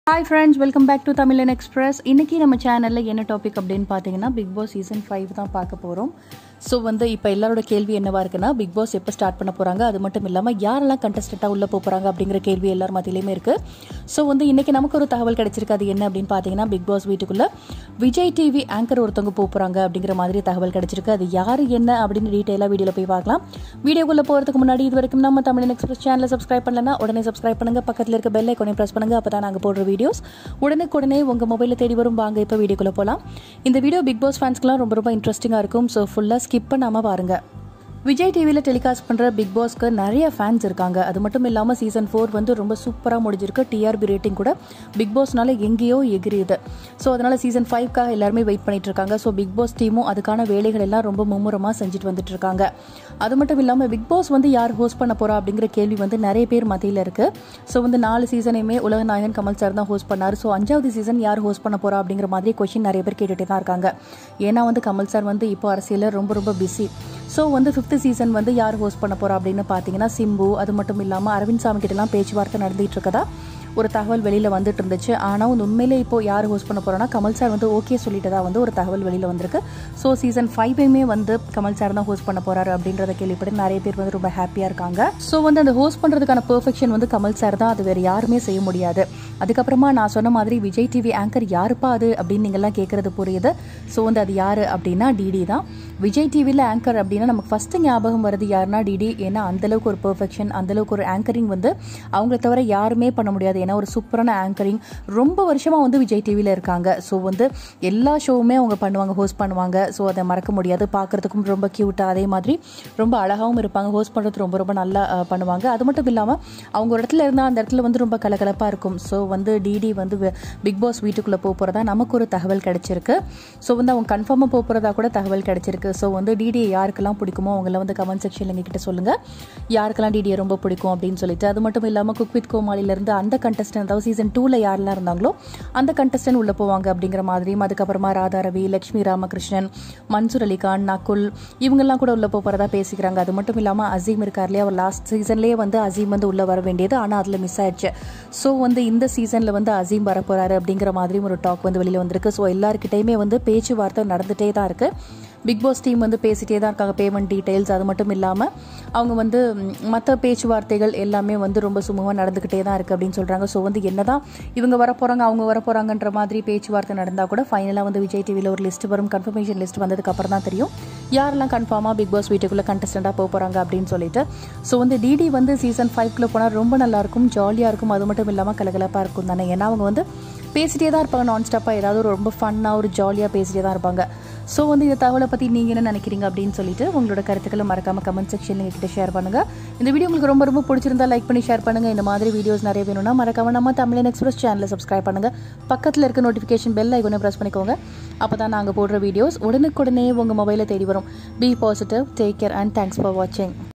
hi friends welcome back to Tamizhan Express இன்றைக்கி நம்ம சேனலில் என்ன டாபிக் அப்படின்னு பார்த்தீங்கன்னா பிக் பாஸ் சீசன் ஃபைவ் தான் பார்க்க போகிறோம் ஸோ வந்து இப்போ எல்லாரோட கேள்வி என்னவா இருக்குன்னா பிக் பாஸ் எப்போ ஸ்டார்ட் பண்ண போகிறாங்க அது மட்டும் இல்லாமல் யாரெல்லாம் கண்டஸ்டண்ட்டாக உள்ளே போகிறாங்க அப்படிங்கிற கேள்வி எல்லார் மத்தியிலையுமே இருக்குது ஸோ வந்து இன்றைக்கி நமக்கு ஒரு தகவல் கிடைச்சிருக்கு அது என்ன அப்படின்னு பார்த்தீங்கன்னா பிக் பாஸ் வீட்டுக்குள்ளே விஜய் டிவி ஆங்கர் ஒருத்தவங்க போகிறாங்க அப்படிங்கிற மாதிரி தகவல் கிடைச்சிருக்கு அது யார் என்ன அப்படின்னு டீட்டெயிலாக வீடியோவில் போய் பார்க்கலாம் வீடியோக்குள்ளே போகிறதுக்கு முன்னாடி இது வரைக்கும் நம்ம தமிழன் எக்ஸ்பிரஸ் சேனலை சப்ஸ்கிரைப் பண்ணலன்னா உடனே சப்ஸ்கிரைப் பண்ணுங்கள் பக்கத்தில் இருக்க பெல் ஐக்கோனை ப்ரெஸ் பண்ணுங்கள் அப்போ தான் நாங்கள் போடுற வீடியோஸ் உடனுக்குடனே உங்கள் மொபைலில் தேடி வரும் வாங்க இப்போ வீடியோக்குள்ளே போகலாம் இந்த வீடியோ பிக் பாஸ் ஃபேன்ஸ்க்குலாம் ரொம்ப ரொம்ப இன்ட்ரெஸ்டிங்காக இருக்கும் ஸோ ஃபுல்லாக ஸ்கிப் பண்ணாமல் பாருங்கள் விஜய் டிவியில் டெலிகாஸ்ட் பண்ணுற பிக் பாஸ்க்கு நிறைய ஃபேன்ஸ் இருக்காங்க அது மட்டும் இல்லாமல் சீசன் ஃபோர் வந்து ரொம்ப சூப்பராக முடிஞ்சிருக்கு டிஆர்பி ரேட்டிங் கூட பிக் பாஸ்னால எங்கேயோ எகிரியுது ஸோ அதனால் சீசன் ஃபைவ்க்காக எல்லாருமே வெயிட் பண்ணிட்டு இருக்காங்க ஸோ பிக் பாஸ் டீமும் அதுக்கான வேலைகள் எல்லாம் ரொம்ப மும்முரமாக செஞ்சுட்டு வந்துட்டு இருக்காங்க அது மட்டும் இல்லாமல் பிக் பாஸ் வந்து யார் ஹோஸ்ட் பண்ண போகிறா அப்படிங்கிற கேள்வி வந்து நிறைய பேர் மத்தியில் இருக்குது ஸோ வந்து நாலு சீசனையுமே உலகநாயகன் கமல் சார் தான் ஹோஸ்ட் பண்ணார் ஸோ அஞ்சாவது சீசன் யார் ஹோஸ்ட் பண்ண போகிறா அப்படிங்கிற மாதிரி கொஷின் நிறைய பேர் கேட்டுகிட்டே தான் இருக்காங்க ஏன்னா வந்து கமல் சார் வந்து இப்போ அரசியலில் ரொம்ப ரொம்ப பிஸி ஸோ வந்து ஃபிஃப்த் சீசன் வந்து யார் ஹோஸ்ட் பண்ண போகிறா அப்படின்னு பார்த்தீங்கன்னா சிம்பு அது மட்டும் இல்லாமல் அரவிந்த் சாமி கிட்டலாம் பேச்சுவார்த்தை நடந்துகிட்டு இருக்கதா ஒரு தகவல் வெளியில் வந்துட்டு இருந்துச்சு ஆனால் வந்து உண்மையிலே இப்போ யார் ஹோஸ்ட் பண்ண போகிறோன்னா கமல் சார் வந்து ஓகே சொல்லிட்டு தான் வந்து ஒரு தகவல் வெளியில் வந்திருக்கு ஸோ சீசன் ஃபைவையுமே வந்து கமல் சார் தான் ஹோஸ்ட் பண்ண போகிறாரு அப்படின்றத கேள்விப்பட்டு நிறைய பேர் வந்து ரொம்ப ஹாப்பியாக இருக்காங்க ஸோ வந்து அந்த ஹோஸ்ட் பண்ணுறதுக்கான பெர்ஃபெக்ஷன் வந்து கமல் சார் தான் அது வேறு யாருமே செய்ய முடியாது அதுக்கப்புறமா நான் சொன்ன மாதிரி விஜய் டிவி ஆங்கர் யாருப்பா அது அப்படின்னு நீங்கள்லாம் கேட்குறது புரியுது ஸோ வந்து அது யார் அப்படின்னா டிடி தான் விஜய் டிவியில் ஆங்கர் அப்படின்னா நமக்கு ஃபஸ்ட்டு ஞாபகம் வருது யாருன்னா டிடி ஏன்னா அந்தளவுக்கு ஒரு பெர்ஃபெக்ஷன் அந்தளவுக்கு ஒரு ஆங்கரிங் வந்து அவங்கள தவிர யாருமே பண்ண முடியாது ஏன்னா ஒரு சூப்பரான ஆங்கரிங் ரொம்ப வருஷமாக வந்து விஜய் டிவியில் இருக்காங்க ஸோ வந்து எல்லா ஷோவுமே அவங்க பண்ணுவாங்க ஹோஸ்ட் பண்ணுவாங்க ஸோ அதை மறக்க முடியாது பார்க்குறதுக்கும் ரொம்ப க்யூட்டாக அதே மாதிரி ரொம்ப அழகாகவும் இருப்பாங்க ஹோஸ்ட் பண்ணுறது ரொம்ப ரொம்ப நல்லா அஹ், பண்ணுவாங்க அது மட்டும் இல்லாமல் அவங்க ஒரு இடத்துல இருந்தால் அந்த இடத்துல வந்து ரொம்ப கலகலப்பாக இருக்கும் ஸோ வந்து டிடி வந்து பிக் பாஸ் வீட்டுக்குள்ளே போக போகிறதா நமக்கு ஒரு தகவல் கிடைச்சிருக்கு ஸோ வந்து அவங்க கன்ஃபார்மாக போக போகிறதா கூட தகவல் கிடைச்சிருக்கு ஸோ வந்து டிடி யாருக்கெல்லாம் பிடிக்குமோ அவங்கள வந்து கமெண்ட் செக்ஷனில் எங்ககிட்ட சொல்லுங்கள் யாருக்கெல்லாம் டிடியை ரொம்ப பிடிக்கும் அப்படின்னு சொல்லிட்டு அது மட்டும் இல்லாமல் குக் வித் கோமாளிலேருந்து அந்த கண்டஸ்டன்ட் அதாவது சீசன் டூவில் யாரெல்லாம் இருந்தாங்களோ அந்த கண்டஸ்டன்ட் உள்ளே போவாங்க அப்படிங்கிற மாதிரியும் அதுக்கப்புறமா ராதா ரவி லக்ஷ்மி ராமகிருஷ்ணன் மன்சூர் அலிகான் நகுல் இவங்கெல்லாம் கூட உள்ளே போகிறதா பேசிக்கிறாங்க அது மட்டும் இல்லாமல் அசீம் இருக்கார் இல்லையா அவர் லாஸ்ட் சீசன்லேயே வந்து அசீம் வந்து உள்ளே வர வேண்டியது ஆனால் அதில் மிஸ் ஆயிடுச்சு ஸோ வந்து இந்த சீசனில் வந்து அசீம் வர போகிறாரு அப்படிங்கிற மாதிரியும் ஒரு டாக் வந்து வெளியில் வந்திருக்கு ஸோ எல்லாருக்கிட்டையுமே வந்து பேச்சுவார்த்தை நடந்துகிட்டே தான் இருக்குது பிக் பாஸ் டீம் வந்து பேசிட்டே தான் இருக்காங்க பேமெண்ட் டீட்டெயில்ஸ் அது மட்டும் இல்லாமல் அவங்க வந்து மற்ற பேச்சுவார்த்தைகள் எல்லாமே வந்து ரொம்ப சுமூகமாக நடந்துக்கிட்டே தான் இருக்குது அப்படின்னு சொல்கிறாங்க ஸோ வந்து என்னதான் இவங்க வர போகிறாங்க அவங்க வர போகிறாங்கன்ற மாதிரி பேச்சுவார்த்தை நடந்தால் கூட ஃபைனலாக வந்து விஜய் டிவியில் ஒரு லிஸ்ட் வரும் கன்ஃபர்மேஷன் லிஸ்ட் வந்ததுக்கு அப்புறம் தான் தெரியும் யாரெல்லாம் கன்ஃபார்மாக பிக் பாஸ் வீட்டுக்குள்ளே கண்டஸ்டண்ட்டாக போக போகிறாங்க அப்படின்னு சொல்லிட்டு ஸோ வந்து டிடி வந்து சீசன் ஃபைவ்க்குள்ளே போனால் ரொம்ப நல்லாயிருக்கும் ஜாலியாக இருக்கும் அது மட்டும் இல்லாமல் கலகலப்பாக இருக்கும் தானே ஏன்னா அவங்க வந்து பேசிட்டே தான் இருப்பாங்க நான் ஸ்டாப்பாக ஏதாவது ஒரு ரொம்ப ஃபன்னாக ஒரு ஜாலியாக பேசிட்டே தான் இருப்பாங்க ஸோ வந்து இந்த தகவலை பற்றி நீங்கள் என்ன நினைக்கிறீங்க அப்படின்னு சொல்லிட்டு உங்களோட கருத்துக்களை மறக்காம கமெண்ட் செக்ஷனில் எங்ககிட்ட ஷேர் பண்ணுங்கள் இந்த வீடியோ உங்களுக்கு ரொம்ப ரொம்ப பிடிச்சிருந்தா லைக் பண்ணி ஷேர் பண்ணுங்கள் இந்த மாதிரி வீடியோஸ் நிறைய வேணும்னா மறக்காம நம்ம தமிழன் எக்ஸ்பிரஸ் சேனலை சப்ஸ்கிரைப் பண்ணுங்கள் பக்கத்தில் இருக்க நோட்டிஃபிகேஷன் பெல் ஐக்கோனை ப்ரெஸ் பண்ணிக்கோங்க அப்போ தான் நாங்கள் போடுற வீடியோஸ் உடனுக்குடனே உங்கள் மொபைலில் தேடி வரும் be positive take care and thanks for வாட்சிங்